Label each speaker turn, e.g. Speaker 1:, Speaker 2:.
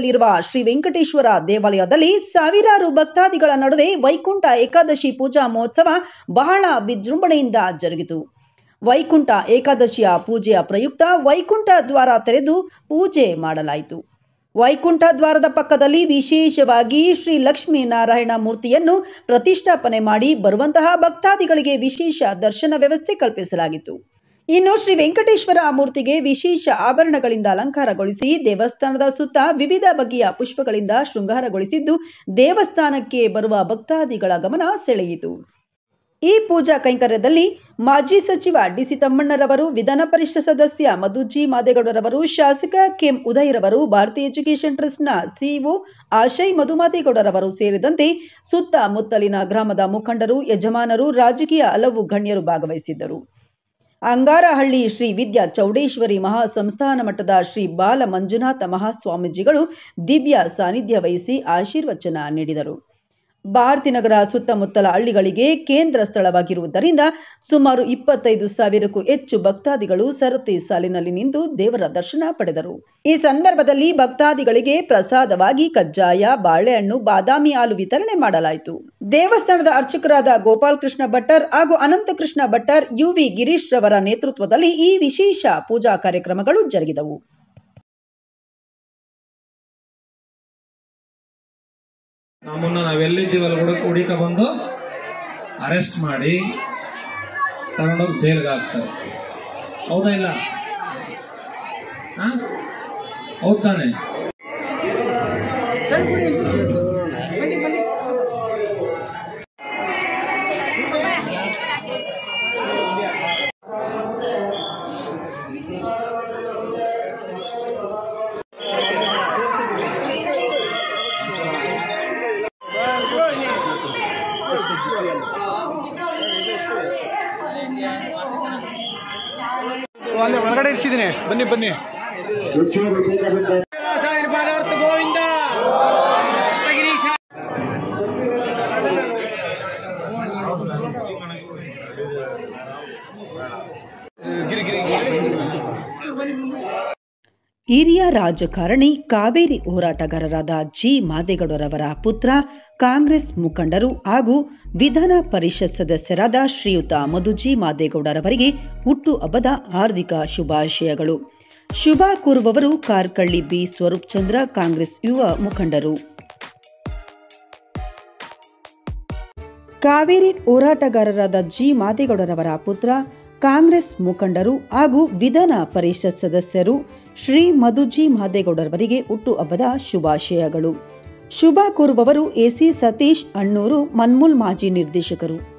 Speaker 1: ಬೀದಿಯಲ್ಲಿರುವ ಶ್ರೀ ವೆಂಕಟೇಶ್ವರ ದೇವಾಲಯದಲ್ಲಿ ಸಾವಿರಾರು ಭಕ್ತಾದಿಗಳ ನಡುವೆ ವೈಕುಂಠ ಏಕಾದಶಿ ಪೂಜಾ ಮಹೋತ್ಸವ ಬಹಳ ವಿಜೃಂಭಣೆಯಿಂದ ಜರುಗಿತು ವೈಕುಂಠ ಏಕಾದಶಿಯ ಪೂಜೆಯ ಪ್ರಯುಕ್ತ ವೈಕುಂಠ ದ್ವಾರ ತೆರೆದು ಪೂಜೆ ಮಾಡಲಾಯಿತು ವೈಕುಂಠ ದ್ವಾರದ ಪಕ್ಕದಲ್ಲಿ ವಿಶೇಷವಾಗಿ ಶ್ರೀ ಲಕ್ಷ್ಮೀನಾರಾಯಣ ಮೂರ್ತಿಯನ್ನು ಪ್ರತಿಷ್ಠಾಪನೆ ಮಾಡಿ ಬರುವಂತಹ ಭಕ್ತಾದಿಗಳಿಗೆ ವಿಶೇಷ ದರ್ಶನ ವ್ಯವಸ್ಥೆ ಕಲ್ಪಿಸಲಾಗಿತ್ತು ಇನ್ನು ಶ್ರೀ ವೆಂಕಟೇಶ್ವರ ಮೂರ್ತಿಗೆ ವಿಶೇಷ ಆಭರಣಗಳಿಂದ ಅಲಂಕಾರಗೊಳಿಸಿ ದೇವಸ್ಥಾನದ ಸುತ್ತ ವಿವಿಧ ಬಗೆಯ ಪುಷ್ಪಗಳಿಂದ ಶೃಂಗಾರಗೊಳಿಸಿದ್ದು ದೇವಸ್ಥಾನಕ್ಕೆ ಬರುವ ಭಕ್ತಾದಿಗಳ ಗಮನ ಸೆಳೆಯಿತು ಈ ಪೂಜಾ ಕೈಂಕರ್ಯದಲ್ಲಿ ಮಾಜಿ ಸಚಿವ ಡಿಸಿ ತಮ್ಮಣ್ಣರವರು ವಿಧಾನ ಪರಿಷತ್ ಸದಸ್ಯ ಮಧುಜಿ ಮಾದೇಗೌಡರವರು ಶಾಸಕ ಕೆಎಂ ಉದಯರವರು ಭಾರತೀಯ ಎಜುಕೇಷನ್ ಟ್ರಸ್ಟ್ನ ಸಿಇಒ ಆಶಯ್ ಮಧುಮಾದೇಗೌಡರವರು ಸೇರಿದಂತೆ ಸುತ್ತಮುತ್ತಲಿನ ಗ್ರಾಮದ ಮುಖಂಡರು ಯಜಮಾನರು ರಾಜಕೀಯ ಹಲವು ಗಣ್ಯರು ಭಾಗವಹಿಸಿದ್ದರು ಅಂಗಾರಹಳ್ಳಿ ಶ್ರೀ ವಿದ್ಯಾ ಚೌಡೇಶ್ವರಿ ಮಹಾ ಸಂಸ್ಥಾನ ಮಠದ ಶ್ರೀ ಬಾಲ ಮಂಜುನಾಥ ಮಹಾಸ್ವಾಮೀಜಿಗಳು ದಿವ್ಯ ಸಾನ್ನಿಧ್ಯ ವಹಿಸಿ ಆಶೀರ್ವಚನ ನೀಡಿದರು ಭಾರತಿನಗರ ಸುತ್ತಮುತ್ತಲ ಹಳ್ಳಿಗಳಿಗೆ ಕೇಂದ್ರ ಸ್ಥಳವಾಗಿರುವುದರಿಂದ ಸುಮಾರು ಇಪ್ಪತ್ತೈದು ಸಾವಿರಕ್ಕೂ ಹೆಚ್ಚು ಭಕ್ತಾದಿಗಳು ಸರತಿ ಸಾಲಿನಲ್ಲಿ ನಿಂತು ದೇವರ ದರ್ಶನ ಪಡೆದರು ಈ ಸಂದರ್ಭದಲ್ಲಿ ಭಕ್ತಾದಿಗಳಿಗೆ ಪ್ರಸಾದವಾಗಿ ಕಜ್ಜಾಯ ಬಾಳೆಹಣ್ಣು ಬಾದಾಮಿ ಹಾಲು ವಿತರಣೆ ಮಾಡಲಾಯಿತು ದೇವಸ್ಥಾನದ ಅರ್ಚಕರಾದ ಗೋಪಾಲ್ ಕೃಷ್ಣ ಭಟ್ಟರ್ ಹಾಗೂ ಅನಂತಕೃಷ್ಣ ಭಟ್ಟರ್ ಯುವಿ ಗಿರೀಶ್ ರವರ ನೇತೃತ್ವದಲ್ಲಿ ಈ ವಿಶೇಷ ಪೂಜಾ ಕಾರ್ಯಕ್ರಮಗಳು ಜರುಗಿದವು
Speaker 2: ನಮ್ಮನ್ನ ನಾವೆಲ್ಲಿದ್ದೀವಲ್ಲ ಹುಡುಕ ಹುಡುಕ ಬಂದು ಅರೆಸ್ಟ್ ಮಾಡಿ ತಗೊಂಡೋಗಿ ಜೈಲ್ಗೆ ಹಾಕ್ತಾರೆ ಹೌದಾ ಇಲ್ಲ ಹಾ ಹೌದ್ ತಾನೆ
Speaker 3: ಅಲ್ಲಿ ಒಳಗಡೆ ಇರಿಸಿದ್ದೀನಿ ಬನ್ನಿ ಬನ್ನಿ ಗೋವಿಂದ
Speaker 1: ಹಿರಿಯ ರಾಜಕಾರಣಿ ಕಾವೇರಿ ಹೋರಾಟಗಾರರಾದ ಜಿ ಮಾದೇಗೌಡರವರ ಪುತ್ರ ಕಾಂಗ್ರೆಸ್ ಮುಖಂಡರು ಹಾಗೂ ವಿಧಾನ ಪರಿಷತ್ ಸದಸ್ಯರಾದ ಶ್ರೀಯುತ ಮಧುಜಿ ಮಾದೇಗೌಡರವರಿಗೆ ಹುಟ್ಟು ಹಬ್ಬದ ಹಾರ್ದಿಕ ಶುಭಾಶಯಗಳು ಶುಭ ಕೋರುವವರು ಕಾರ್ಕಳ್ಳಿ ಬಿ ಸ್ವರೂಪ್ ಚಂದ್ರ ಕಾಂಗ್ರೆಸ್ ಯುವ ಮುಖಂಡರು ಕಾವೇರಿ ಹೋರಾಟಗಾರರಾದ ಜಿ ಮಾದೇಗೌಡರವರ ಪುತ್ರ ಕಾಂಗ್ರೆಸ್ ಮುಖಂಡರು ಹಾಗೂ ವಿಧಾನ ಪರಿಷತ್ ಸದಸ್ಯರು ಶ್ರೀ ಮಧುಜಿ ಮಾದೇಗೌಡರವರಿಗೆ ಹುಟ್ಟು ಹಬ್ಬದ ಶುಭಾಶಯಗಳು ಶುಭ ಕೋರುವವರು ಎಸಿ ಸತೀಶ್ ಅಣ್ಣೂರು ಮನ್ಮೂಲ್ ಮಾಜಿ ನಿರ್ದೇಶಕರು